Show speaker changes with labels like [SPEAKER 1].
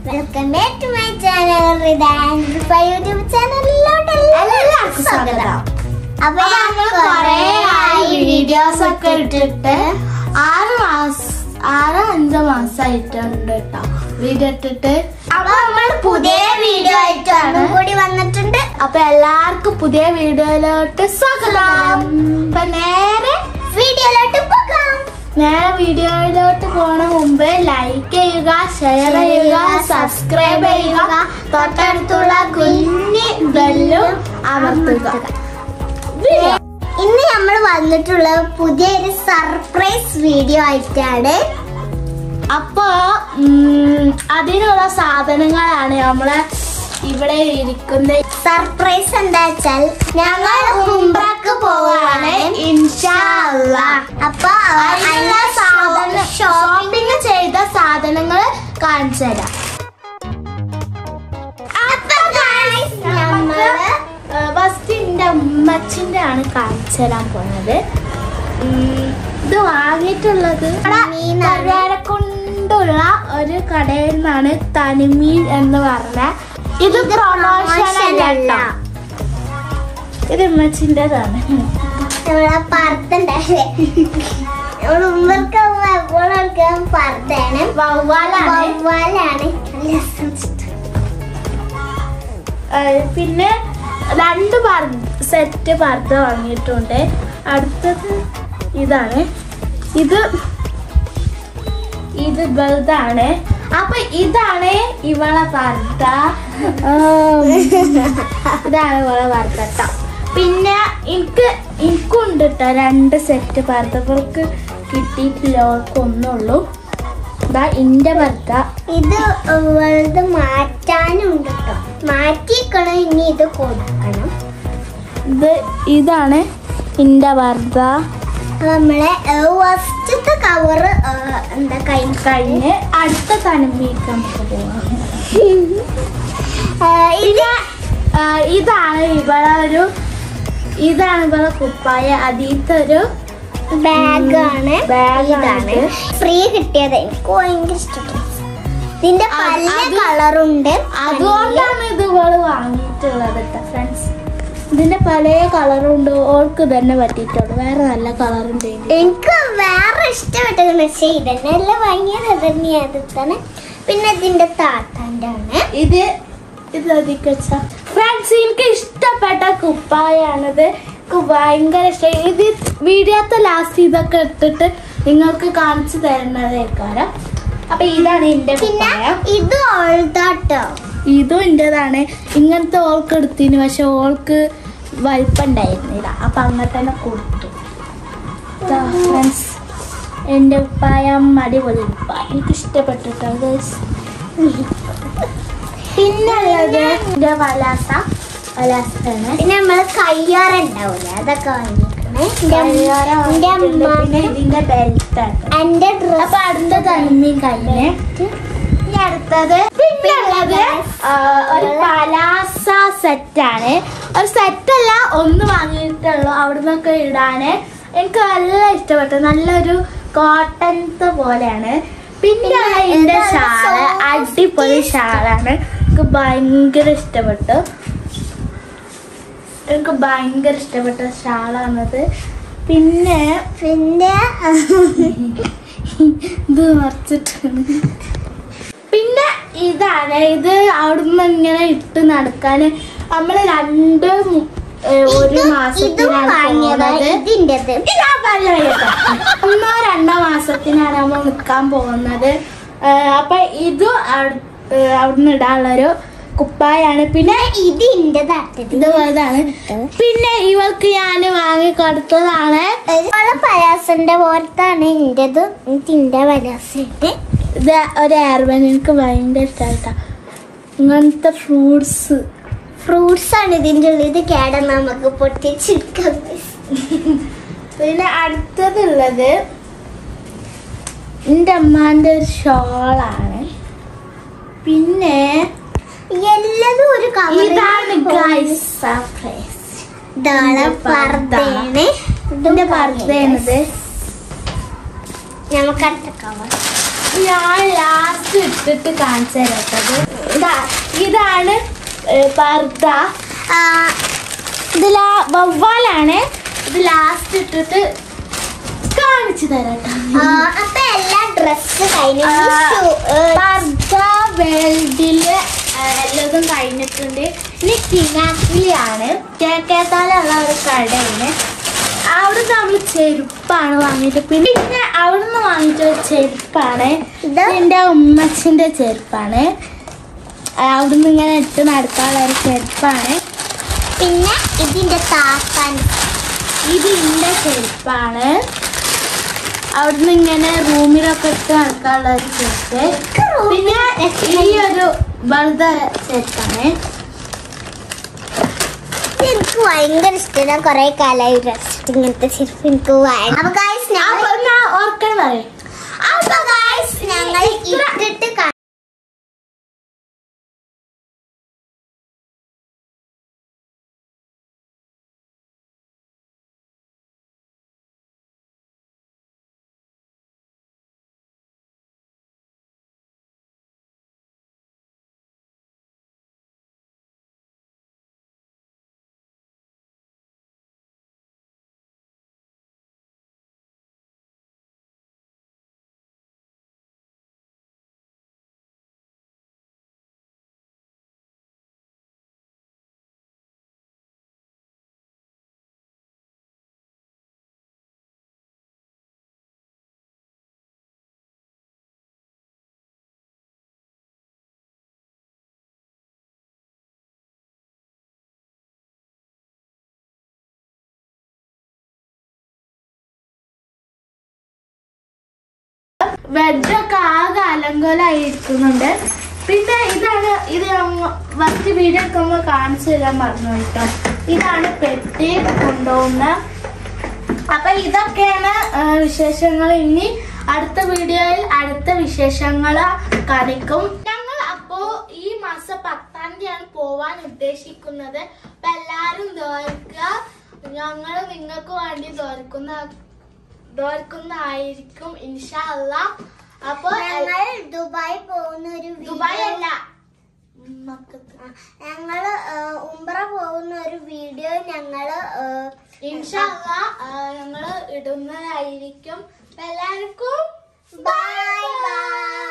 [SPEAKER 1] Welcome back to my channel YouTube ചാനലിലോട്ട് എല്ലാവർക്കും സ്വാഗതം അപ്പൊ ഞങ്ങൾ കൊറേ ആയി വീഡിയോസ് ഒക്കെ ഇട്ടിട്ട്
[SPEAKER 2] ആറ് മാസം ആറ് അഞ്ച് മാസമായിട്ടുണ്ട് കേട്ടോ വീഡിയോ ഇട്ടിട്ട്
[SPEAKER 1] അപ്പൊ നമ്മൾ പുതിയ വീഡിയോ ആയിട്ടാണ് കൂടി വന്നിട്ടുണ്ട്
[SPEAKER 2] അപ്പൊ എല്ലാവർക്കും പുതിയ വീഡിയോയിലോട്ട് സ്വാഗതം അപ്പൊ നേരെ
[SPEAKER 1] വീഡിയോയിലോട്ട് പോകാം
[SPEAKER 2] നേരെ വീഡിയോയിലോട്ട് പോണ മുമ്പ് ലൈക്ക് ചെയ്യുക ഷെയർ ചെയ്യുക സബ്സ്ക്രൈബ് ചെയ്യുക തൊട്ടടുത്തുള്ള കുഞ്ഞ് ബെല്ലും അമർത്തുക വീഡിയോ
[SPEAKER 1] ഇന്ന് നമ്മൾ വന്നിട്ടുള്ള പുതിയൊരു സർപ്രൈസ് വീഡിയോ ആയിട്ടാണ്
[SPEAKER 2] അപ്പോ ഉം, അതിനുള്ള സാധനങ്ങളാണ് നമ്മളെ ഇവിടെ ഇരിക്കുന്ന
[SPEAKER 1] സർപ്രൈസ് എന്താ വെച്ചാൽ ഞങ്ങൾ ഉംറക്ക് പോവാണ്
[SPEAKER 2] ഇൻഷാ അല്ലാ.
[SPEAKER 1] അപ്പൊ
[SPEAKER 2] അതിനുള്ള സാധന ഷോപ്പിംഗ് ചെയ്ത സാധനങ്ങൾ കാണിച്ചു തരാം
[SPEAKER 1] അപ്പൊ guys, നമ്മള്
[SPEAKER 2] ഫസ്റ്റ് എന്റെ അമ്മച്ചിന്റെ ആണ് കാണിച്ചു തരാൻ പോണത് ഉം, ഇത് വാങ്ങിയിട്ടുള്ളത്
[SPEAKER 1] മീനാണ്.
[SPEAKER 2] കൊണ്ടുള്ള ഒരു കടയിൽ നിന്നാണ് തനിമീൻ എന്ന് പറഞ്ഞ ഇത്
[SPEAKER 1] ഇത്
[SPEAKER 2] പ്രൊമോഷൻ
[SPEAKER 1] promotion അല്ല.
[SPEAKER 2] ഇത് അമ്മച്ചിൻ്റെതാണ്
[SPEAKER 1] നമ്മളെ പർദ്ദണ്ടല്ലേ നമ്മൾ ഉമ്മർക്ക് എപ്പോഴും പർദ്ദയാണ്
[SPEAKER 2] വവ്വാലാണ്
[SPEAKER 1] വവ്വാലാണ് നല്ല രസം.
[SPEAKER 2] ഏഹ് പിന്നെ രണ്ട് സെറ്റ് പർദ്ദ വാങ്ങിയിട്ടുണ്ട് അടുത്തത് ഇതാണ് ഇത് ഇത് ഇവളുതാണ് അപ്പൊ ഇതാണ് ഇവളെ പർദ്ദ ആം, ഇതാണ് ഇവളെ പർദ്ദ ട്ടോ. പിന്നെ എനിക്ക് എനിക്കുണ്ട് കേട്ടോ രണ്ട് സെറ്റ് പർദ്ദ ഇവൾക്ക് കിട്ടിയിട്ടില്ല അവൾക്ക് ഒന്നുള്ളൂ ഇതാ ഇന്റെ പർദ്ദ
[SPEAKER 1] ഇത് വെറുതെ മാറ്റാനുണ്ട് കേട്ടോ മാറ്റിക്കണം ഇനി ഇത് കൊടുക്കണം
[SPEAKER 2] ഇത് ഇതാണ് ഇന്റെ പർദ്ദ
[SPEAKER 1] നമ്മളെ ഫസ്റ്റത്തെ കവറ് എന്താ കൈ
[SPEAKER 2] കഴിഞ്ഞ് അടുത്ത തനമ്പീക്ക് നമുക്ക് പോവാം
[SPEAKER 1] ഇത്
[SPEAKER 2] ആ, ഇതാണ് ഇവളെ ഒരു ഇതാണ് ഇവളെ കുപ്പായ അതിലത്തെ ഒരു
[SPEAKER 1] ബാഗാണ്
[SPEAKER 2] ബാഗാണ്
[SPEAKER 1] ഇതാണ്
[SPEAKER 2] ഇത്.
[SPEAKER 1] ഫ്രീ കിട്ടിയത് എനിക്ക് ഭയങ്കര ഇഷ്ടപ്പെട്ടു ഇതിന്റെ
[SPEAKER 2] ആ,
[SPEAKER 1] പല
[SPEAKER 2] അത്
[SPEAKER 1] കളറുണ്ട്
[SPEAKER 2] അതുകൊണ്ടാണ് ഇത് ഇവള് വാങ്ങിയിട്ടുള്ളത് കേട്ടോ ഫ്രണ്ട്സ് ഇതിന്റെ പല കളറും ഉണ്ട് ഓൾക്ക് തന്നെ പറ്റിയിട്ടുള്ളൂ വേറെ നല്ല കളറുണ്ട്
[SPEAKER 1] എനിക്ക് വേറെ ഇഷ്ടപ്പെട്ടത് പക്ഷേ ഇതന്നെയല്ല വാങ്ങിയത് അതന്നെയാണ് അത് തന്നെ പിന്നെ ഇതിന്റെ താത്താന്റെ ആണ്
[SPEAKER 2] ഇത് ഇത് അതിക്കച്ച ഫ്രണ്ട്സ് എനിക്ക് ഇഷ്ടപ്പെട്ട കുപ്പായാണിത് എനിക്ക് ഭയങ്കര ഇഷ്ടം ഇത് വീഡിയോത്തെ ലാസ്റ്റ് ഇതൊക്കെ ഇട്ടിട്ട് നിങ്ങൾക്ക് കാണിച്ചു തരുന്നതേക്കാരം അപ്പൊ ഇതാണ് എന്റെ
[SPEAKER 1] പിന്നെ
[SPEAKER 2] കുപ്പായം
[SPEAKER 1] ഇത് ഓൾതാട്ടോ
[SPEAKER 2] ഇതും എന്റേതാണ് ഇങ്ങനത്തെ ഓൾക്ക് എടുത്തിന് പക്ഷെ ഓൾക്ക് വലിപ്പുണ്ടായിരുന്നില്ല അപ്പൊ അങ്ങനെ തന്നെ കൊടുത്തു ഫ്രണ്ട്സ് എന്റെ ഉപ്പായം അടിപൊളി ഉപ്പായ എനിക്ക് ഇഷ്ടപ്പെട്ടിട്ടോ guys. പിന്നെ ഉള്ളത് എന്റെ വലാസ വലാസാണ്
[SPEAKER 1] പിന്നെ നമ്മള് കയ്യാറ ഉണ്ടാവൂലേ അതൊക്കെ വാങ്ങിക്കണേ എന്റെ അമ്മ
[SPEAKER 2] പിന്നെ ഇതിന്റെ ബെൽറ്റ് ആണ്
[SPEAKER 1] എന്റെ ഡ്രസ്
[SPEAKER 2] അപ്പൊ അടുത്ത തനിമീൻ കഴിഞ്ഞ് ഇനി അടുത്തത് പിന്നെ ഉള്ളത് ആ, ഒരു പലാസ സെറ്റ് ആണ് ഒരു സെറ്റ് അല്ല ഒന്ന് വാങ്ങിയിട്ടുള്ളൂ അവിടെ നിന്നൊക്കെ ഇടാന് എനിക്ക് നല്ല ഇഷ്ടപ്പെട്ടു നല്ലൊരു കോട്ടൺത്തെ പോലെയാണ് പിന്നെ ഉള്ള ഇതിന്റെ
[SPEAKER 1] ഇതാണ്
[SPEAKER 2] ഷാള്
[SPEAKER 1] soft
[SPEAKER 2] അടിപൊളി ഷാളാണ് എനിക്ക് ഭയങ്കര ഇഷ്ടപ്പെട്ടു എനിക്ക് ഭയങ്കര ഇഷ്ടപ്പെട്ട ഷാളാണത് പിന്നെ
[SPEAKER 1] പിന്നെ
[SPEAKER 2] ഇത് മറിച്ചിട്ടാണ് പിന്നെ ഇതാണ് ഇത് അവിടുന്ന് ഇങ്ങനെ ഇട്ട് നടക്കാൻ നമ്മൾ രണ്ട് മു- ഏ, ഒരു
[SPEAKER 1] ഇതും
[SPEAKER 2] മാസത്തിനാണ്
[SPEAKER 1] വാങ്ങിയതാ
[SPEAKER 2] പോകുന്നത്
[SPEAKER 1] ഇതിൻ്റെത്
[SPEAKER 2] ഇത് ഞാൻ പറഞ്ഞ കേട്ടോ. ഒന്നോ രണ്ടോ മാസത്തിനാണ് നമ്മൾ നിൽക്കാൻ പോകുന്നത് ഏ, അപ്പൊ ഇത് അവി- ഏ, അവിടുന്ന് ഇടാനുള്ളൊരു കുപ്പായാണ് പിന്നെ
[SPEAKER 1] ഇത് ഇന്റേതാട്ടത്
[SPEAKER 2] ഇത് വലുതാണ് പിന്നെ ഇവൾക്ക് ഞാൻ വാങ്ങി കൊടുത്തതാണ്
[SPEAKER 1] ഉള്ള പലാസന്റെ പോലത്താണ് ഇന്റത് ഇതിന്റെ പലാസുണ്ട്
[SPEAKER 2] ഇത് ഒരു എയർബൻ എനിക്ക് ഭയങ്കര ഇഷ്ടമായിട്ടാ ഇങ്ങനത്തെ ഫ്രൂട്ട്സ്
[SPEAKER 1] ഫ്രൂട്ട്സ് ആണ് ഇതിന്റെ ഉള്ളിൽ ഇത് കേടാൻ നമുക്ക് പൊട്ടിച്ചെടുക്കാം
[SPEAKER 2] പിന്നെ അടുത്തതുള്ളത് എൻ്റെ അമ്മാൻ്റെ ഒരു ഷോളാണ് പിന്നെ
[SPEAKER 1] എല്ലാതും ഒരു
[SPEAKER 2] ഇതാണ്
[SPEAKER 1] കവർ
[SPEAKER 2] സർപ്രൈസ്
[SPEAKER 1] ഇതാണ്
[SPEAKER 2] ഇതിന്റെ പർദ്ദ.
[SPEAKER 1] പർദ്ദയാണ്
[SPEAKER 2] ഇതിന്റെ പർദ്ദയാണിത്
[SPEAKER 1] നമുക്ക് അടുത്ത കവർ
[SPEAKER 2] ഞാൻ ലാസ്റ്റ് ലാസ്റ്റ് ഇട്ടിട്ട് കാണിച്ചു തരട്ടത് ഇതാ ഇതാണ് ഏഹ്, പർദ്ദ
[SPEAKER 1] ആ,
[SPEAKER 2] ഇതിലാ വവ്വാലാണ് ഇത് ലാസ്റ്റ് ഇട്ടിട്ട് കാണിച്ചു തരട്ടോ
[SPEAKER 1] ആ, അപ്പൊ എല്ലാ ഡ്രസ് കഴിഞ്ഞു
[SPEAKER 2] ആ,
[SPEAKER 1] ഇനി ഷൂ- ഏ,
[SPEAKER 2] പർദ്ദ വേൾഡില് എല്ലാതും കഴിഞ്ഞിട്ടുണ്ട് ഇനി കിനാക്കിലിയാണ് കേക്കേത്താലുള്ള ഒരു കടയാണ് അവിടെ നമ്മൾ ചെരുപ്പാണ് വാങ്ങിയിട്ട് പിന്നെ പിന്നെ അവിടുന്ന് വാങ്ങിച്ച ഒരു ചെരുപ്പാണ്
[SPEAKER 1] ഇത്
[SPEAKER 2] എൻ്റെ ഉമ്മച്ചിൻ്റെ ചെരുപ്പാണ് ആ, അവിടുന്ന് ഇങ്ങനെ ഇട്ട് നടക്കാനുള്ള ഒരു ചെരുപ്പാണ്
[SPEAKER 1] പിന്നെ ഇതിന്റെ താക്കാൻ
[SPEAKER 2] ഇത് എൻ്റെ ചെരുപ്പാണ് അവിടുന്ന് ഇങ്ങനെ റൂമിലൊക്കെ ഇട്ട് നടക്കാനുള്ള ഒരു ചെരുപ്പ് പിന്നെ ഈ ഒരു വെറുത ചെരുപ്പാണ്
[SPEAKER 1] എനിക്ക് ഭയങ്കര ഇഷ്ടം ഞാൻ കൊറേ കാലമായി ഡ്രസ് ഇങ്ങനത്തെ ചെരുപ്പ് എനിക്ക് വേണം അപ്പൊ ഗായ്സ് ഞങ്ങൾ
[SPEAKER 2] അപ്പൊ ഞാൻ ഓർക്കാൻ പറയും
[SPEAKER 1] അപ്പൊ ഗായ്സ് ഞങ്ങൾ ഇട്ടിട്ട് കാ-
[SPEAKER 2] വെഡൊക്കെ ആകെ അലങ്കോലായിരിക്കുന്നുണ്ട് പിന്നെ ഇതാണ് ഇത് ഫസ്റ്റ് വീഡിയോ ഒക്കെ ഒന്ന് കാണിച്ചു തരാൻ പറഞ്ഞു കേട്ടോ ഇതാണ് പെട്ടി കൊണ്ടുപോകുന്ന അപ്പൊ ഇതൊക്കെയാണ് ആ, വിശേഷങ്ങൾ ഇനി അടുത്ത വീഡിയോയിൽ അടുത്ത വിശേഷങ്ങൾ കാണിക്കും ഞങ്ങൾ അപ്പോ ഈ മാസം പത്താം തീയതിയാണ് പോവാൻ ഉദ്ദേശിക്കുന്നത് അപ്പൊ എല്ലാരും ദോർക്കുക ഞങ്ങൾ നിങ്ങൾക്ക് വേണ്ടി ദോർക്കുന്ന ദോർക്കുന്നതായിരിക്കും ഇൻഷാ അല്ലാ അപ്പൊ
[SPEAKER 1] ഞങ്ങൾ ദുബായ് പോകുന്ന ഒരു വീഡിയോ-
[SPEAKER 2] ദുബായ് അല്ല മക്കത്ത്
[SPEAKER 1] ആ, ഞങ്ങള് ആ, ഉംറ പോകുന്ന ഒരു വീഡിയോ ഞങ്ങള് ആ,
[SPEAKER 2] ഇൻഷാ അല്ലാ ഞങ്ങൾ ഇടുന്നതായിരിക്കും അപ്പൊ എല്ലാവർക്കും
[SPEAKER 1] ബൈ ബൈ